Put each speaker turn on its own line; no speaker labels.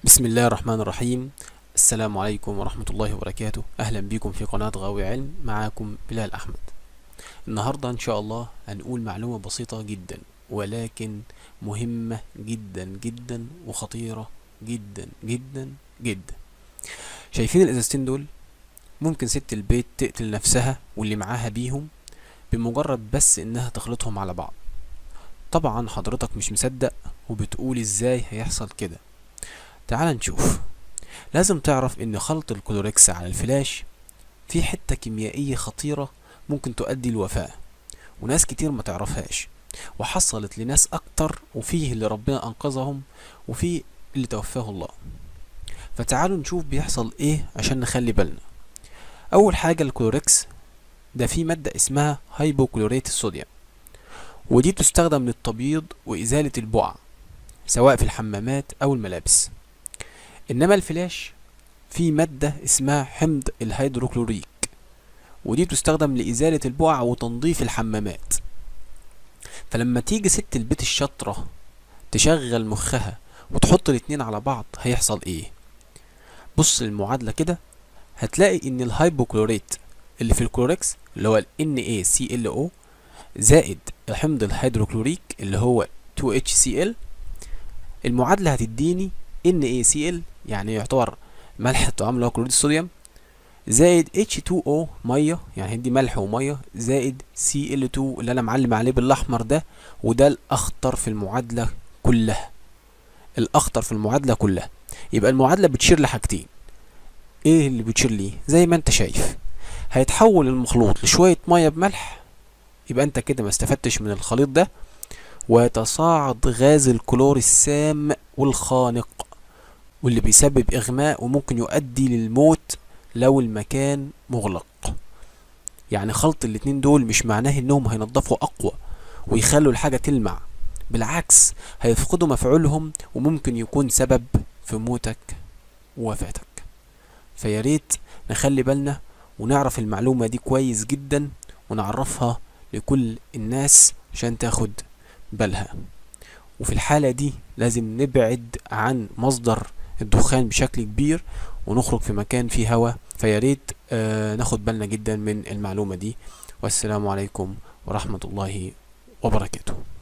بسم الله الرحمن الرحيم السلام عليكم ورحمة الله وبركاته أهلا بكم في قناة غاوي علم معاكم بلال أحمد النهاردة إن شاء الله هنقول معلومة بسيطة جدا ولكن مهمة جدا جدا وخطيرة جدا جدا جدا شايفين الإزازتين دول ممكن ست البيت تقتل نفسها واللي معاها بيهم بمجرد بس إنها تخلطهم على بعض طبعا حضرتك مش مصدق وبتقول ازاي هيحصل كده تعال نشوف لازم تعرف ان خلط الكلوريكس على الفلاش في حتة كيميائية خطيرة ممكن تؤدي الوفاة وناس كتير ما تعرفهاش وحصلت لناس اكتر وفيه اللي ربنا انقذهم وفيه اللي توفاه الله فتعالوا نشوف بيحصل ايه عشان نخلي بالنا اول حاجة الكلوريكس ده فيه مادة اسمها هايبوكلوريت الصوديوم ودي بتستخدم للتبييض وإزالة البقع سواء في الحمامات أو الملابس إنما الفلاش في مادة اسمها حمض الهيدروكلوريك ودي بتستخدم لإزالة البقع وتنظيف الحمامات فلما تيجي ست البيت الشاطرة تشغل مخها وتحط الاتنين على بعض هيحصل ايه بص المعادلة كده هتلاقي ان الهايبوكلوريت اللي في الكلوريكس اللي هو ال NaClO زائد حمض الهيدروكلوريك اللي هو 2HCl المعادلة هتديني NaCl يعني يعتبر ملح الطعام اللي هو كلوريد الصوديوم زائد H2O مية يعني هدي ملح ومية زائد Cl2 اللي انا معلم عليه بالاحمر ده وده الاخطر في المعادلة كلها الاخطر في المعادلة كلها يبقى المعادلة بتشير لحاجتين ايه اللي بتشير ليه زي ما انت شايف هيتحول المخلوط لشوية مية بملح يبقى انت كده ما استفدتش من الخليط ده ويتصاعد غاز الكلور السام والخانق واللي بيسبب اغماء وممكن يؤدي للموت لو المكان مغلق يعني خلط الاتنين دول مش معناه انهم هينضفوا اقوى ويخلوا الحاجة تلمع بالعكس هيفقدوا مفعولهم وممكن يكون سبب في موتك ووفاتك فياريت نخلي بالنا ونعرف المعلومة دي كويس جدا ونعرفها لكل الناس عشان تاخد بالها وفي الحالة دي لازم نبعد عن مصدر الدخان بشكل كبير ونخرج في مكان فيه هواء فياريت آه ناخد بالنا جدا من المعلومة دي والسلام عليكم ورحمة الله وبركاته